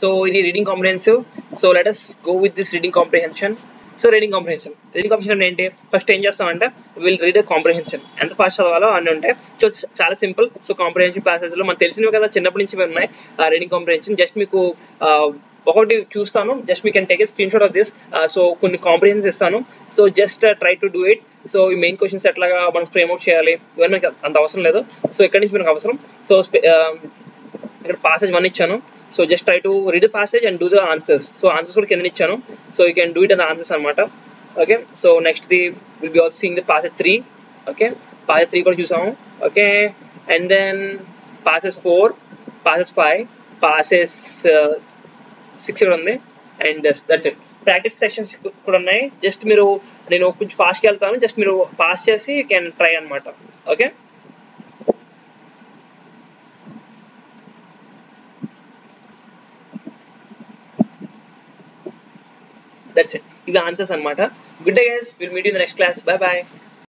so ఇది reading comprehensive so let us go with this reading comprehension so reading comprehension reading comprehension ఏంటి first ఏం చేస్తామంటే will read comprehension ఎంత fast చదవాలో అన్నీ ఉంటాయి సో చాలా సింపుల్ సో కాంప్రిహెన్షన్ ప్యాసేజ్లో మనకు తెలిసినవి కదా చిన్నప్పటి నుంచి ఉన్నాయి రీడింగ్ కాంప్రిహెన్షన్ జస్ట్ మీకు ఒకటి చూస్తాను జస్ట్ మీ can take a screen shot of this so కొన్ని కాంప్రిహెన్స్ ఇస్తాను so just try to do it so ఈ మెయిన్ క్వశ్చన్స్ ఎట్లాగా మనం ఫ్రేమ్ అవుట్ చేయాలి ఇవన్నీ మనకి అంత అవసరం లేదు సో ఇక్కడి నుంచి మనకు అవసరం సో ఇక్కడ పాసేజ్ వన్ ఇచ్చాను so just try to read the passage and do the answers so answers కూడా కింద ఇచ్చాను so you can do it and answers అనమాట okay so next the will be also seeing the passage three okay passage three కూడా చూసాము okay and then passes four passes five passes six కూడా ఉంది and that's it practice sessions కూడా ఉన్నాయి just మీరు నేను కొంచెం ఫాస్ట్గా వెళ్తాను జస్ట్ మీరు పాస్ చేసి యూ కెన్ ట్రై అనమాట ఓకే దట్స్ ఇట్ ఇవి ఆన్సర్స్ అనమాట good day guys will meet in the next class bye bye